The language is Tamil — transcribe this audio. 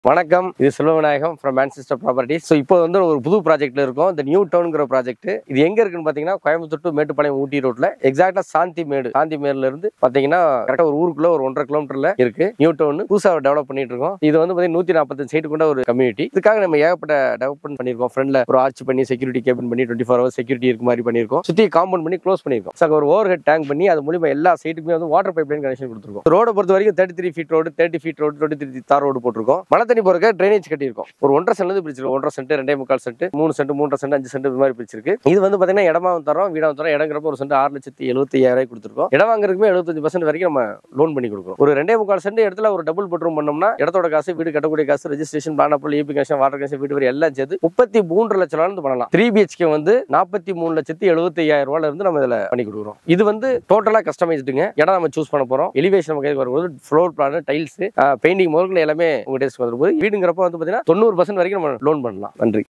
வணக்கம் இது Selvavinayagam from Manchester properties so இப்போ வந்து ஒரு புது ப்ராஜெக்ட்ல இருக்கோம் இந்த நியூ டவுனுங்கிற ப்ராஜெக்ட் இது எங்க இருக்குன்னு பாத்தீங்கன்னா கோயம்புத்தூர் to மேட்டுப்பாளையம் ஊட்டி ரோட்ல எக்ஸாக்டா சாந்தி மேடு சாந்தி மேடுல இருந்து பாத்தீங்கன்னா கரெக்டா ஒரு ஊருக்குள்ள ஒரு ஒன்றரை கிலோமீட்டர்ல இருக்கு நியூ டவுன் புதுசா டெவலப் பண்ணிட்டு இருக்கோம் இது வந்து பாத்தீங்கன்னா நூத்தி நாற்பத்தஞ்சு சைட்டு கொண்ட ஒரு கம்யூனிட்டி இதுக்காக நம்ம ஏகப்பட்ட டெவலப்மெண்ட் பண்ணிருக்கோம் ஃப்ரண்ட்ல ஒரு ஆர்ச் பண்ணி செக்யூரிட்டி கேபின் பண்ணி டுவெண்ட்டி ஃபோர் ஹவர்ஸ் செக்யூரிட்டி இருக்க மாதிரி பண்ணிருக்கோம் சுத்தி காம்பவுண்ட் பண்ணி க்ளோஸ் பண்ணிருக்கோம் ஸோ ஒரு ஓவர் ஹெட் டேங்க் பண்ணி அது மூலியமா எல்லா சைட்டுக்குமே வந்து வாட்டர் பைப் லைன் கனெக்ஷன் கொடுத்துருக்கோம் ரோட பொறுத்த வரைக்கும் thirty three feet road thirty feet road twenty three தார் ரோடு போட்டிருக்கோம் மழை தண்ணி போறக்க ட்ரைனேஜ் கட்டியிருக்கோம் ஒரு ஒன்றரை சென்ட் இருந்து பிரிச்சிருக்கோம் ஒன்றரை சென்ட் ரெண்டே முக்கால் சென்ட் மூணு சென்ட் மூன்றரை சென்ட் அஞ்சு சென்ட் இது மாதிரி பிரிச்சிருக்கு இது வந்து பாத்தீங்கன்னா இடமாவும் தரோம் வீடாவும் தரோம் இடங்கிறப்ப ஒரு சென்ட் ஆறு லட்சத்தி எழுபத்தி ஐயாயிரம் கொடுத்துருக்கோம் இடம் வாங்குறதுக்குமே எழுபத்தஞ்சு பர்சன்ட் வரைக்கும் நம்ம லோன் பண்ணி கொடுக்குறோம் ஒரு ரெண்டே முக்கால் சென்ட் இடத்துல ஒரு டபுள் பெட்ரூம் பண்ணோம்னா இடத்தோட காசு வீடு கட்டக்கூடிய காசு ரெஜிஸ்ட்ரேஷன் பிளான் அப்புறம் ஏபி கனெக்ஷன் வாட்டர் கனெக்ஷன் வீடு வரி எல்லாம் சேர்த்து முப்பத்தி மூன்று லட்ச ரூபாய் இருந்து பண்ணலாம் த்ரீ பிஹெச்கே வந்து நாற்பத்தி மூணு லட்சத்தி எழுபத்தி ஐயாயிரம் ரூபாயில இருந்து நம்ம இதுல பண்ணி கொடுக்குறோம் இது வந்து டோட்டலா கஸ்டமைஸ்டுங்க இடம் நம்ம சூஸ் பண்ண போறோம் எலிவேஷன் நம்ம கைக்கு வரும்போது ஃப்ளோர் பிளான் டைல்ஸ் பெயிண்டிங் முதல்கள் எல்லாமே உங்க டேஸ்ட் வரும்போது வீடுங்கிறப்ப வந்து பாத்தீங்கன்னா தொண்ணூறு பர்சன்ட் வரைக்கும் நம்ம லோன் பண்ணலாம் நன்றி